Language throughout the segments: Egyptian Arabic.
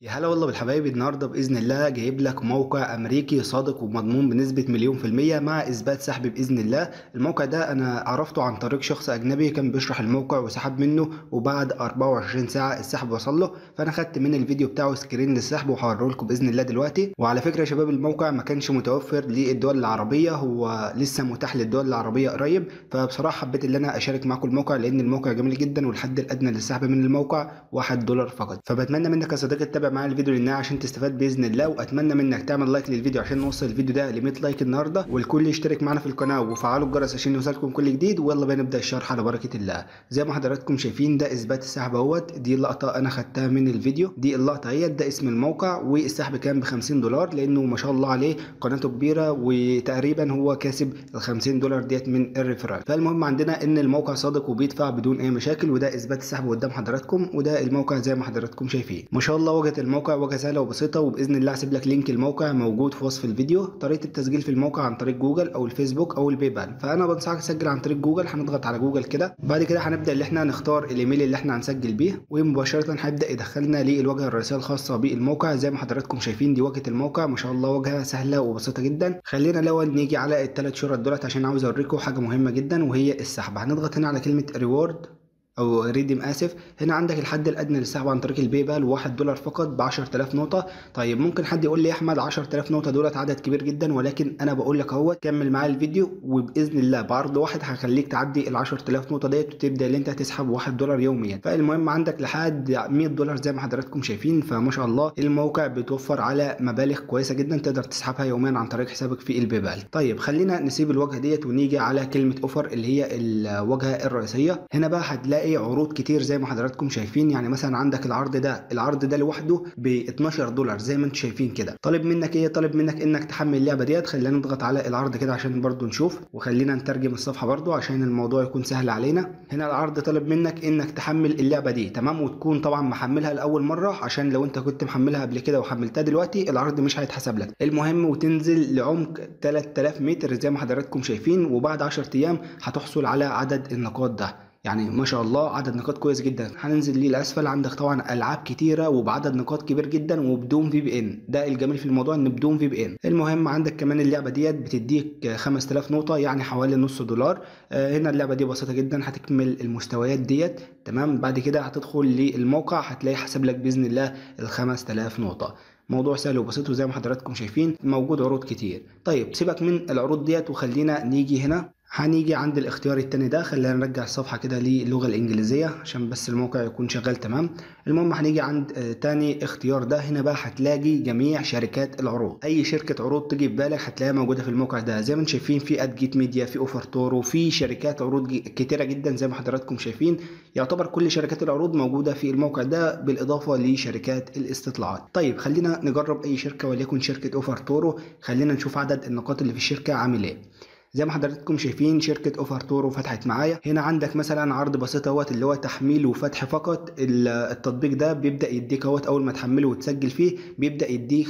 يا هلا والله بالحبايب النهارده باذن الله جايب لك موقع امريكي صادق ومضمون بنسبه مليون في الميه مع اثبات سحب باذن الله الموقع ده انا عرفته عن طريق شخص اجنبي كان بيشرح الموقع وسحب منه وبعد 24 ساعه السحب وصل له فانا خدت من الفيديو بتاعه سكرين للسحب وهوريه لكم باذن الله دلوقتي وعلى فكره يا شباب الموقع ما كانش متوفر للدول العربيه هو لسه متاح للدول العربيه قريب فبصراحه حبيت ان انا اشارك معاكم الموقع لان الموقع جميل جدا والحد الادنى للسحب من الموقع 1 دولار فقط فبتمنى منك يا صديقي تتابع معايا الفيديو للنهايه عشان تستفاد باذن الله واتمنى منك تعمل لايك للفيديو عشان نوصل الفيديو ده ل 100 لايك النهارده والكل يشترك معانا في القناه وفعلوا الجرس عشان يوصلكم كل جديد ويلا بينا نبدا الشرح على بركه الله زي ما حضراتكم شايفين ده اثبات السحب اهوت دي لقطه انا خدتها من الفيديو دي اللقطه اهيت ده اسم الموقع والسحب كان ب 50 دولار لانه ما شاء الله عليه قناته كبيره وتقريبا هو كاسب ال 50 دولار ديت من الريفرال فالمهم عندنا ان الموقع صادق وبيدفع بدون اي مشاكل وده اثبات السحب قدام حضراتكم وده الموقع زي ما حضراتكم شايفين ما شاء الله واجهه الموقع واجهه سهله وبسيطه وباذن الله هسيب لك لينك الموقع موجود في وصف الفيديو طريقه التسجيل في الموقع عن طريق جوجل او الفيسبوك او الباي بال فانا بنصحك تسجل عن طريق جوجل هنضغط على جوجل كده بعد كده هنبدا اللي احنا نختار الايميل اللي احنا هنسجل بيه ومباشره هيبدا يدخلنا للواجهه الرئيسيه الخاصه بالموقع زي ما حضراتكم شايفين دي واجهه الموقع ما شاء الله واجهه سهله وبسيطه جدا خلينا الاول نيجي على الثلاث شرط دولت عشان عاوز اوريكم حاجه مهمه جدا وهي السحب هنضغط هنا على كلمه ريورد او ريديم اسف هنا عندك الحد الادنى للسحب عن طريق الباي بال 1 دولار فقط ب 10000 نقطه طيب ممكن حد يقول لي يا احمد 10000 نقطه دولت عدد كبير جدا ولكن انا بقول لك اهوت كمل معايا الفيديو وباذن الله بعرض واحد هخليك تعدي ال 10000 نقطه ديت وتبدا ان انت تسحب 1 دولار يوميا فالمهم عندك لحد 100 دولار زي ما حضراتكم شايفين فما شاء الله الموقع بيتوفر على مبالغ كويسه جدا تقدر تسحبها يوميا عن طريق حسابك في الباي بال طيب خلينا نسيب الواجهه ديت ونيجي على كلمه اوفر اللي هي الواجهه الرئيسيه هنا بقى هتلاقي عروض كتير زي ما حضراتكم شايفين يعني مثلا عندك العرض ده العرض ده لوحده ب 12 دولار زي ما انتم شايفين كده طالب منك ايه طالب منك انك تحمل اللعبه ديت خلينا نضغط على العرض كده عشان برضو نشوف وخلينا نترجم الصفحه برضو عشان الموضوع يكون سهل علينا هنا العرض طالب منك انك تحمل اللعبه دي تمام وتكون طبعا محملها لاول مره عشان لو انت كنت محملها قبل كده وحملتها دلوقتي العرض مش هيتحسب لك المهم وتنزل لعمق 3000 متر زي ما حضراتكم شايفين وبعد 10 ايام هتحصل على عدد النقاط ده يعني ما شاء الله عدد نقاط كويس جدا هننزل ليه لاسفل عندك طبعا العاب كتيره وبعدد نقاط كبير جدا وبدون في بي ان ده الجميل في الموضوع ان بدون في بي ان المهم عندك كمان اللعبه ديت بتديك 5000 نقطه يعني حوالي نص دولار آه هنا اللعبه دي بسيطه جدا هتكمل المستويات ديت تمام بعد كده هتدخل للموقع هتلاقي حسب لك باذن الله ال 5000 نقطه موضوع سهل وبسيط وزي ما حضراتكم شايفين موجود عروض كتير طيب سيبك من العروض ديت وخلينا نيجي هنا هنيجي عند الاختيار التاني ده خلينا نرجع الصفحة كده للغة الإنجليزية عشان بس الموقع يكون شغال تمام المهم هنيجي عند آه تاني اختيار ده هنا بقى هتلاقي جميع شركات العروض أي شركة عروض تيجي في بالك هتلاقيها موجودة في الموقع ده زي ما انتم شايفين في اد جيت ميديا في اوفر تورو في شركات عروض كتيرة جدا زي ما حضراتكم شايفين يعتبر كل شركات العروض موجودة في الموقع ده بالإضافة لشركات الاستطلاعات طيب خلينا نجرب أي شركة وليكن شركة اوفر تورو خلينا نشوف عدد النقاط اللي في الشركة عامل ايه زي ما حضراتكم شايفين شركة اوفر تورو فتحت معايا هنا عندك مثلا عرض بسيط اهوت اللي هو تحميل وفتح فقط التطبيق ده بيبدا يديك اهوت اول ما تحمله وتسجل فيه بيبدا يديك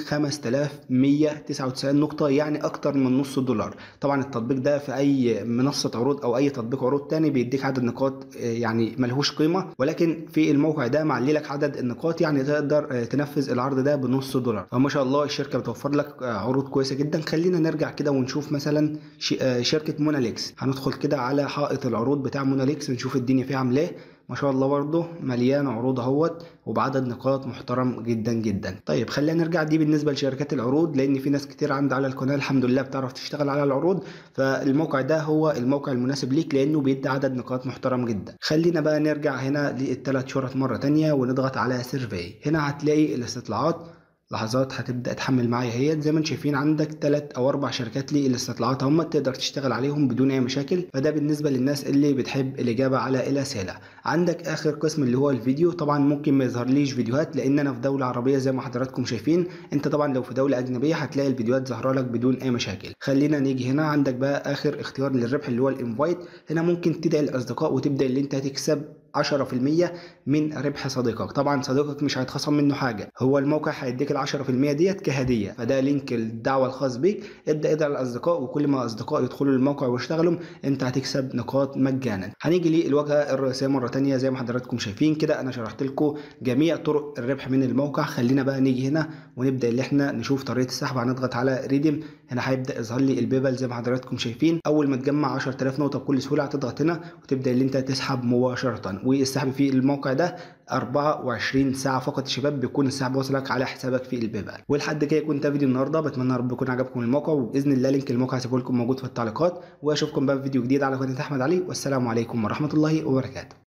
5199 نقطة يعني اكتر من نص دولار طبعا التطبيق ده في اي منصة عروض او اي تطبيق عروض تاني بيديك عدد نقاط يعني ملهوش قيمة ولكن في الموقع ده معلي عدد النقاط يعني تقدر تنفذ العرض ده بنص دولار فما شاء الله الشركة بتوفر لك عروض كويسة جدا خلينا نرجع كده ونشوف مثلا شركه موناليكس هندخل كده على حائط العروض بتاع موناليكس ونشوف الدنيا فيها عامله ايه ما شاء الله برضه مليان عروض اهوت وبعدد نقاط محترم جدا جدا طيب خلينا نرجع دي بالنسبه لشركات العروض لان في ناس كتير عندي على القناه الحمد لله بتعرف تشتغل على العروض فالموقع ده هو الموقع المناسب ليك لانه بيدي عدد نقاط محترم جدا خلينا بقى نرجع هنا للثلاث شرط مره تانية ونضغط على سيرفي هنا هتلاقي الاستطلاعات لحظات هتبدا تحمل معايا اهيت زي ما انتم شايفين عندك ثلاث او اربع شركات للاستطلاعات هم تقدر تشتغل عليهم بدون اي مشاكل فده بالنسبه للناس اللي بتحب الاجابه على الاسئله عندك اخر قسم اللي هو الفيديو طبعا ممكن ما يظهرليش فيديوهات لان انا في دوله عربيه زي ما حضراتكم شايفين انت طبعا لو في دوله اجنبيه هتلاقي الفيديوهات ظاهره لك بدون اي مشاكل خلينا نيجي هنا عندك بقى اخر اختيار للربح اللي هو الانفايت هنا ممكن تدعي الاصدقاء وتبدا اللي انت هتكسب 10% من ربح صديقك طبعا صديقك مش هيتخصم منه حاجه هو الموقع هيديك ال 10% ديت كهديه فده لينك الدعوه الخاص بيك ابدا ادعي الاصدقاء وكل ما اصدقاء يدخلوا الموقع ويشتغلوا انت هتكسب نقاط مجانا هنيجي للواجهه الرئيسيه مره تانية زي ما حضراتكم شايفين كده انا شرحت لكم جميع طرق الربح من الموقع خلينا بقى نيجي هنا ونبدا اللي احنا نشوف طريقه السحب هنضغط على ريديم هنا هيبدا يظهر لي البيبل زي ما حضراتكم شايفين اول ما تجمع 10000 نقطه بكل سهوله هتضغط هنا وتبدا اللي انت تسحب مباشره والسحب في الموقع ده 24 ساعه فقط يا شباب بيكون السحب واصلك على حسابك في البيبال ولحد كده يكون ده فيديو النهارده بتمنى رب يكون عجبكم الموقع وباذن الله لينك الموقع هسيبه لكم موجود في التعليقات واشوفكم بقى في فيديو جديد على قناه احمد علي والسلام عليكم ورحمه الله وبركاته